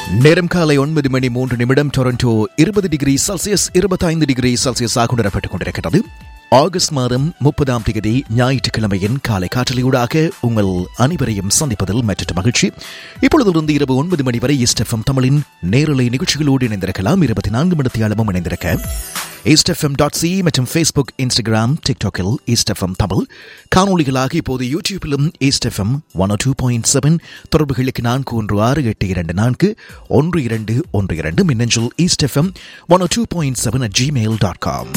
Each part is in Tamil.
நேரம் காலை ஒன்பது மணி மூன்று நிமிடம் டொரண்டோ இருபது டிகிரி செல்சியஸ் இருபத்தைந்து டிகிரி செல்சியஸ் ஆக உணரப்பட்டுக் கொண்டிருக்கிறது ஆகஸ்ட் மாதம் முப்பதாம் தேதி ஞாயிற்றுக்கிழமையின் காலை காற்றலையூடாக உங்கள் அனைவரையும் சந்திப்பதில் மற்ற மகிழ்ச்சி இப்பொழுதிலிருந்து இரவு ஒன்பது மணி வரை இஸ்டெஃப்எம் தமிழின் நேரலை நிகழ்ச்சிகளோடு இணைந்திருக்கலாம் இருபத்தி நான்கு மணித்தியாலமும் இணைந்திருக்க ஈஸ்டெஃப்எம் டாட் சி மற்றும் ஃபேஸ்புக் இன்ஸ்டாகிராம் டிக்டாக்கில் ஈஸ்டெஃப்எம் தமிழ் காணொலிகளாக இப்போது யூடியூபிலும் East FM one two point seven தொடர்புகளுக்கு நான்கு ஒன்று ஆறு எட்டு இரண்டு நான்கு ஒன்று இரண்டு ஒன்று இரண்டு மின்னஞ்சல் East FM one two point seven at Gmail dot com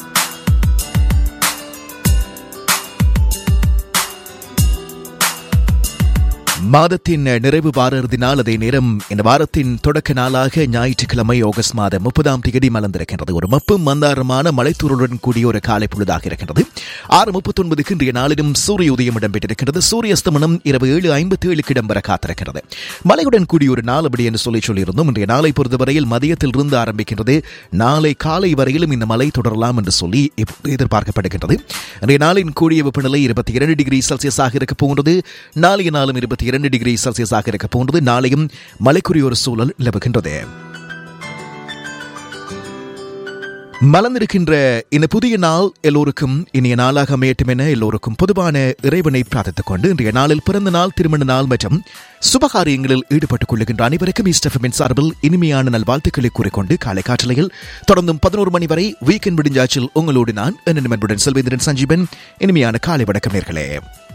மாதத்தின் நிறைவு வார இறுதினால் அதே நேரம் இந்த வாரத்தின் தொடக்க நாளாக ஞாயிற்றுக்கிழமை ஆகஸ்ட் மாதம் முப்பதாம் தேதி மலர்ந்திருக்கின்றது ஒரு மப்பும் மந்தாரமான மலைத்தூருடன் கூடிய ஒரு காலை பொழுதாக இருக்கின்றது ஆறு முப்பத்தி ஒன்பதுக்கு இன்றைய நாளிலும் சூரிய உதயம் இடம்பெற்றிருக்கிறது சூரிய அஸ்தமனம் இரவு ஏழு ஐம்பத்தி ஏழுக்கு இடம்பெற காத்திருக்கிறது மழையுடன் கூடிய ஒரு நாள் அப்படி என்று சொல்லி சொல்லியிருந்தோம் இன்றைய நாளை பொறுத்தவரையில் மதியத்தில் இருந்து ஆரம்பிக்கின்றது நாளை காலை வரையிலும் இந்த மழை தொடரலாம் என்று சொல்லி எதிர்பார்க்கப்படுகின்றது இன்றைய நாளின் கூடிய வெப்பநிலை இருபத்தி இரண்டு டிகிரி செல்சியஸாக இருக்க போகின்றது நாளைய நாளும் இருபத்தி இரண்டு டிகிரி செல்சியஸாக இருக்க போன்றது நாளையும் மழைக்குரிய ஒரு சூழல் நிலவுகின்றது மலர்ந்திருக்கின்ற இந்த புதிய நாள் எல்லோருக்கும் இனிய நாளாக அமையட்டும் என எல்லோருக்கும் பொதுவான இறைவனை பிரார்த்தித்துக் கொண்டு இன்றைய நாளில் பிறந்த நாள் திருமண நாள் மற்றும் சுபகாரியங்களில் ஈடுபட்டுக் கொள்ளுகின்ற அனைவருக்கும் இஸ்டஃபமின் சார்பில் இனிமையான நல்வாழ்த்துக்களை கூறிக்கொண்டு காலை காற்றலையில் தொடர்ந்தும் பதினோரு மணி வரை வீக்கெண்ட் விடிஞ்சாச்சில் உங்களோடு நான் என்ன நண்புடன் செல்வேந்திரன் சஞ்சீவன் இனிமையான காலை வணக்கம் நேர்களே